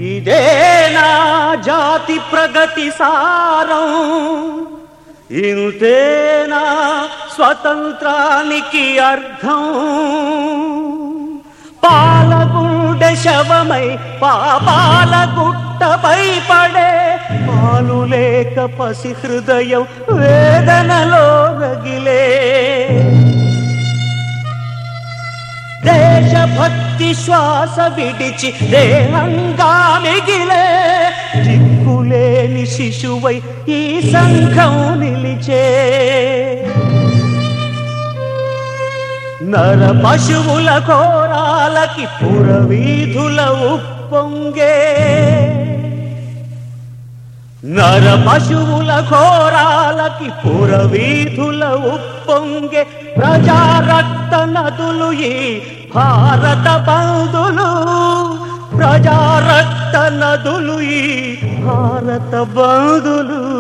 ఇదేనా జాతి ప్రగతి సారం ఇంతేనా స్వతంత్రానికి అర్థం పాలగుండె శవమై పాపాల గుట్టపై పడే పాలు లేక పసి హృదయం వేదనలో రగిలే దేశభక్తి శ్వాస విడిచి దేహంగా మిగిలే దిక్కులేని శిశువై ఈ సంఘం నిలిచే నర పశువుల ఘోరాలకి పురవీధుల ఉప్పొంగే నర పశువుల ఘోరాలకి పురవీధుల ఉప్పొంగే ప్రజా రక్త నదులు ఈ భారత బంధులు ప్రజా రక్త నదులు ఈ భారత బంధులు